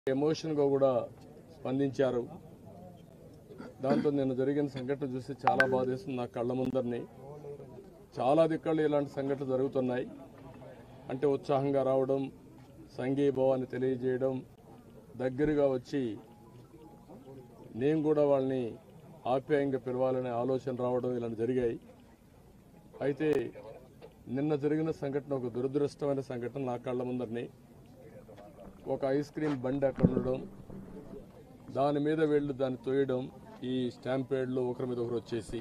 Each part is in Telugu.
ఎమోషన్గా కూడా స్పందించారు దాంతో నిన్న జరిగిన సంఘటన చూసి చాలా బాధేస్తుంది నా కళ్ళ ముందరిని చాలా దిక్కళ్ళు ఇలాంటి సంఘటనలు జరుగుతున్నాయి అంటే ఉత్సాహంగా రావడం సంఘీభావాన్ని తెలియజేయడం దగ్గరగా వచ్చి నేను కూడా వాళ్ళని ఆప్యాయంగా పిలవాలనే ఆలోచన రావడం ఇలాంటి జరిగాయి అయితే నిన్న జరిగిన సంఘటన ఒక దురదృష్టమైన సంఘటన నా కళ్ళ ముందరిని ఒక ఐస్ క్రీమ్ బండి అక్కడ ఉండడం దాని మీద వీళ్ళు దాన్ని తోయడం ఈ స్టాంపేడ్లు ఒకరి మీద ఒకరు వచ్చేసి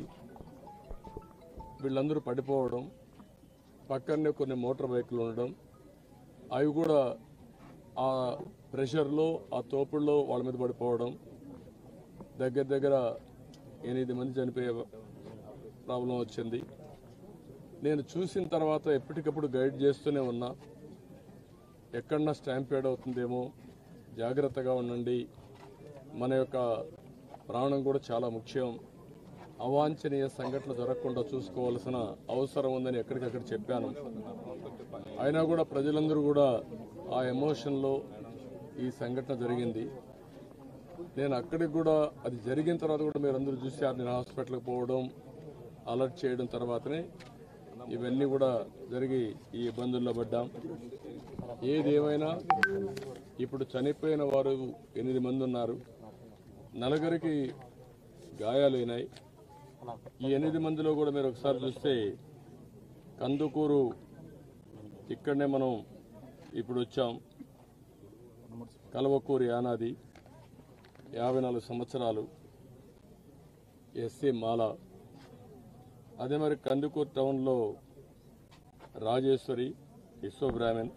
వీళ్ళందరూ పడిపోవడం పక్కనే కొన్ని మోటార్ బైకులు ఉండడం అవి కూడా ఆ ప్రెషర్లో ఆ తోపుల్లో వాళ్ళ మీద పడిపోవడం దగ్గర దగ్గర ఎనిమిది మంది చనిపోయే ప్రాబ్లం వచ్చింది నేను చూసిన తర్వాత ఎప్పటికప్పుడు గైడ్ చేస్తూనే ఉన్నా ఎక్కడన్నా స్టాంపేడ్ అవుతుందేమో జాగ్రత్తగా ఉండండి మన యొక్క ప్రాణం కూడా చాలా ముఖ్యం అవాంఛనీయ సంఘటనలు జరగకుండా చూసుకోవాల్సిన అవసరం ఉందని ఎక్కడికక్కడ చెప్పాను అయినా కూడా ప్రజలందరూ కూడా ఆ ఎమోషన్లో ఈ సంఘటన జరిగింది నేను అక్కడికి కూడా అది జరిగిన తర్వాత కూడా మీరు అందరూ చూశారు నేను హాస్పిటల్కి పోవడం అలర్ట్ చేయడం తర్వాతనే ఇవన్నీ కూడా జరిగి ఈ ఇబ్బందుల్లో పడ్డాం ఏది ఏమైనా ఇప్పుడు చనిపోయిన వారు ఎనిమిది మంది ఉన్నారు నలుగురికి గాయాలైనాయి ఈ ఎనిమిది మందిలో కూడా మీరు ఒకసారి చూస్తే కందుకూరు ఇక్కడనే మనం ఇప్పుడు వచ్చాం కలవకూరు యానాది యాభై నాలుగు సంవత్సరాలు ఎస్సీ మాల అదే మరి కందుకూరు టౌన్లో రాజేశ్వరి విశ్వబ్రాహ్మణ్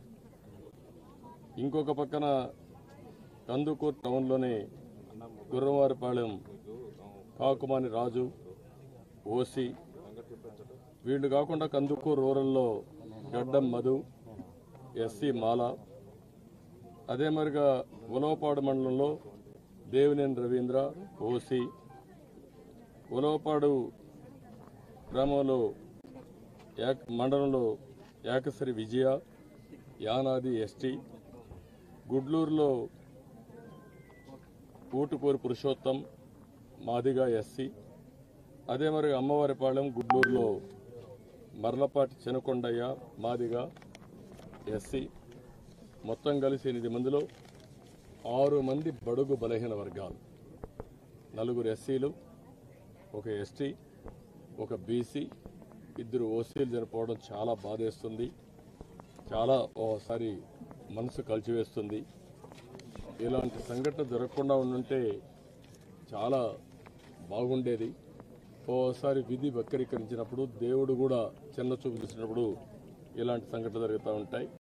ఇంకొక పక్కన కందుకూరు టౌన్లోనే గుర్రవారిపాలెం కాకుమాని రాజు ఓసి వీళ్ళు కాకుండా కందుకూరు రూరల్లో గడ్డం మధు ఎస్సీ మాల అదే మరిగా ఉలవపాడు మండలంలో దేవినేని రవీంద్ర ఓసి ఉలవపాడు గ్రామంలో యాక్ మండలంలో యాకసరి విజయ యానాది ఎస్టీ గుడ్లూరులో ఊటుకూరు పురుషోత్తం మాదిగా ఎస్సీ అదే మరి అమ్మవారిపాలెం గుడ్లూరులో మర్లపాటి చెనకొండయ్య మాదిగా ఎస్సీ మొత్తం కలిసి ఎనిమిది మందిలో ఆరు మంది బడుగు బలహీన వర్గాలు నలుగురు ఎస్సీలు ఒక ఎస్టీ ఒక బీసీ ఇద్దరు ఓసీలు చనిపోవడం చాలా బాధేస్తుంది చాలా ఓసారి మనసు కలిచివేస్తుంది ఇలాంటి సంఘటన జరగకుండా ఉండుంటే చాలా బాగుండేది ఓసారి విధి వక్రీకరించినప్పుడు దేవుడు కూడా చిన్న చూపు చూసినప్పుడు ఇలాంటి సంఘటనలు జరుగుతూ ఉంటాయి